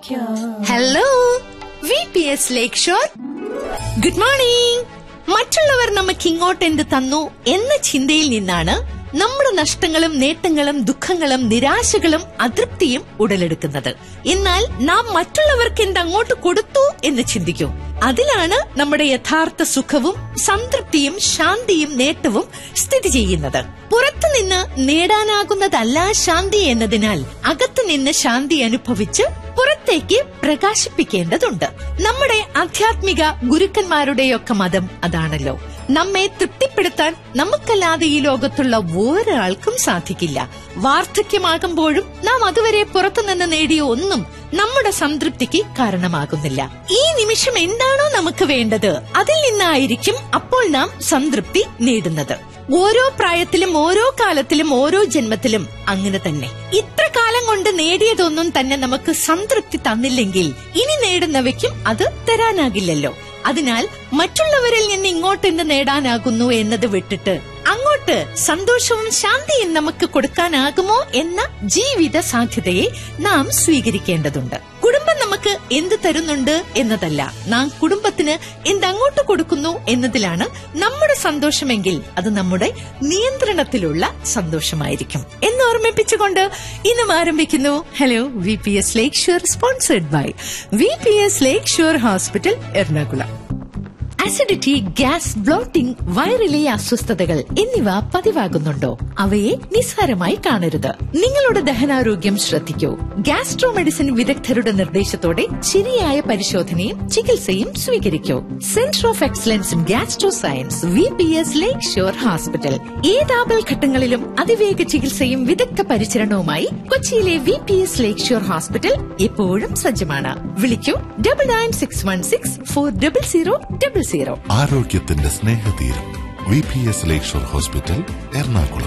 Hello V P S lake shore good morning മറ്റുള്ളവർ നമുക്ക് ഇങ്ങോട്ട് എന്ത് തന്നു എന്ന ചിന്തയിൽ നിന്നാണ് നമ്മുടെ നഷ്ടങ്ങളും നേട്ടങ്ങളും ദുഃഖങ്ങളും നിരാശകളും അതൃപ്തിയും ഉടലെടുക്കുന്നത് എന്നാൽ നാം മറ്റുള്ളവർക്ക് എന്ത് അങ്ങോട്ട് കൊടുത്തു എന്ന് ചിന്തിക്കൂ അതിലാണ് നമ്മുടെ യഥാർത്ഥ സുഖവും സംതൃപ്തിയും ശാന്തിയും നേട്ടവും സ്ഥിതി ചെയ്യുന്നത് പുറത്തുനിന്ന് നേടാനാകുന്നതല്ല ശാന്തി എന്നതിനാൽ അകത്തുനിന്ന് ശാന്തി അനുഭവിച്ച് പുറത്തേക്ക് പ്രകാശിപ്പിക്കേണ്ടതുണ്ട് നമ്മുടെ ആധ്യാത്മിക ഗുരുക്കന്മാരുടെയൊക്കെ മതം അതാണല്ലോ നമ്മെ തൃപ്തിപ്പെടുത്താൻ നമുക്കല്ലാതെ ഈ ലോകത്തുള്ള ഒരാൾക്കും സാധിക്കില്ല വാർദ്ധക്യമാകുമ്പോഴും നാം അതുവരെ പുറത്തുനിന്ന് നേടിയ ഒന്നും നമ്മുടെ സംതൃപ്തിക്ക് കാരണമാകുന്നില്ല ഈ നിമിഷം എന്താണോ നമുക്ക് വേണ്ടത് അതിൽ നിന്നായിരിക്കും അപ്പോൾ നാം സംതൃപ്തി നേടുന്നത് ഓരോ പ്രായത്തിലും ഓരോ കാലത്തിലും ഓരോ ജന്മത്തിലും അങ്ങനെ തന്നെ ഇത്ര കാലം കൊണ്ട് നേടിയതൊന്നും തന്നെ നമുക്ക് സംതൃപ്തി തന്നില്ലെങ്കിൽ ഇനി നേടുന്നവയ്ക്കും അത് തരാനാകില്ലല്ലോ അതിനാൽ മറ്റുള്ളവരിൽ നിന്ന് ഇങ്ങോട്ട് എന്ത് നേടാനാകുന്നു എന്നത് വിട്ടിട്ട് അങ്ങോട്ട് സന്തോഷവും ശാന്തിയും നമുക്ക് കൊടുക്കാനാകുമോ എന്ന ജീവിത സാധ്യതയെ നാം സ്വീകരിക്കേണ്ടതുണ്ട് കുടുംബം നമുക്ക് എന്ത് തരുന്നുണ്ട് എന്നതല്ല നാം കുടുംബത്തിന് എന്തങ്ങോട്ട് കൊടുക്കുന്നു എന്നതിലാണ് നമ്മുടെ സന്തോഷമെങ്കിൽ അത് നമ്മുടെ നിയന്ത്രണത്തിലുള്ള സന്തോഷമായിരിക്കും എന്ന് ഓർമ്മിപ്പിച്ചുകൊണ്ട് ഇന്നും ആരംഭിക്കുന്നു hello V P S lake shore sponsored by V P S lake shore hospital Ernakulam acidity gas bloating വയറിലെ അസ്വസ്ഥതകൾ എന്നിവ പതിവാകുന്നുണ്ടോ അവയെ നിസ്സാരമായി കാണരുത് നിങ്ങളുടെ ദഹനാരോഗ്യം ശ്രദ്ധിക്കൂ ഗ്യാസ്ട്രോ മെഡിസിൻ വിദഗ്ധരുടെ നിർദ്ദേശത്തോടെ ശരിയായ പരിശോധനയും ചികിത്സയും സ്വീകരിക്കൂ centre of excellence in gastro science V P S lake shore hospital ഏത് ആപൽഘട്ടങ്ങളിലും അതിവേഗ ചികിത്സയും വിദഗ്ധ പരിചരണവുമായി കൊച്ചിയിലെ V P S lake shore hospital എപ്പോഴും സജ്ജമാണ് വിളിക്കൂ double nine six one six four double zero double zero ആരോഗ്യത്തിന്റെ സ്നേഹതീരം V P S lakeshore hospital Ernakulam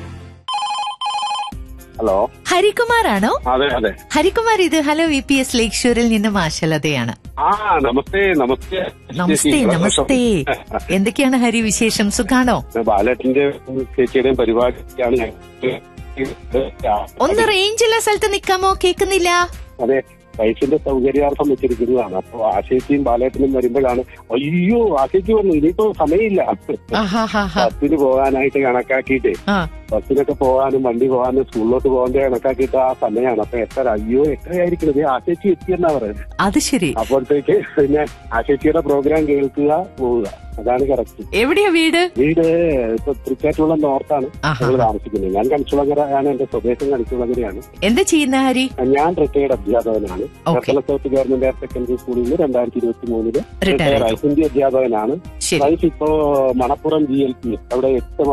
hello Harikumar ആണോ അതെ അതെ ഹരികുമാർ ഇത് hello V P S lake ഷോറിൽ നിന്ന് മാഷലതയാണ് ആ നമസ്തേ നമസ്തേ നമസ്തേ നമസ്തേ എന്തൊക്കെയാണ് ഹരി വിശേഷം സുഖാണോ ബാലേട്ടന്റെ ചേച്ചിയുടെയും പരിപാടിയാണ് ഞാൻ ഒന്ന് റേഞ്ചുള്ള സ്ഥലത്ത് നിക്കാമോ കേൾക്കുന്നില്ല അതെ വയസ്സിന്റെ സൗകര്യാർത്ഥം വെച്ചിരിക്കുന്നതാണ് അപ്പൊ ആശയത്തിയും ബാലേട്ടനും വരുമ്പോഴാണ് അയ്യോ ആശയ്ക്ക് വന്നു ഇനിയിപ്പോ സമയമില്ല ആഹാഹാഹാ. ബസ്സിന് പോകാനായിട്ട് കണക്കാക്കിയിട്ട് ആ ബസ്സിനൊക്കെ പോകാനും വണ്ടി പോകാനും സ്കൂളിലോട്ട് പോകാൻ കണക്കാക്കിയിട്ട് ആ സമയമാണ് അപ്പൊ എത്ര അയ്യോ എത്രയായിരിക്കും ആശയ്ക്ക് എത്തിയെന്നാ പറയുന്നത് അത് ശരി അപ്പോഴത്തേക്ക് പിന്നെ ആശയ്ച്ചിയുടെ പ്രോഗ്രാം കേൾക്കുക പോവുക അതാണ് കറക്റ്റ് എവിടെയാ വീട് വീട് ഇപ്പൊ തൃക്കാറ്റുള്ള നോർത്താണ് ആഹാ. ഞങ്ങൾ താമസിക്കുന്നത് ഞാൻ കണിച്ചുളങ്ങര ആണ് എന്റെ സ്വദേശം കണിച്ചുളങ്ങരയാണ് എന്താ ചെയ്യുന്ന ഹരി ഞാൻ റിട്ടയർഡ് അധ്യാപകനാണ് Okay. Kerala south government higher secondary സ്കൂളിൽ നിന്ന് രണ്ടായിരത്തി ഇരുപത്തി മൂന്നില് Retired റിട്ടയർ ഹിന്ദി അധ്യാപകനാണ് ശരി വൈഫ് ഇപ്പോ മണപ്പുറം ജി എൽ പി അവിടെ എട്ട്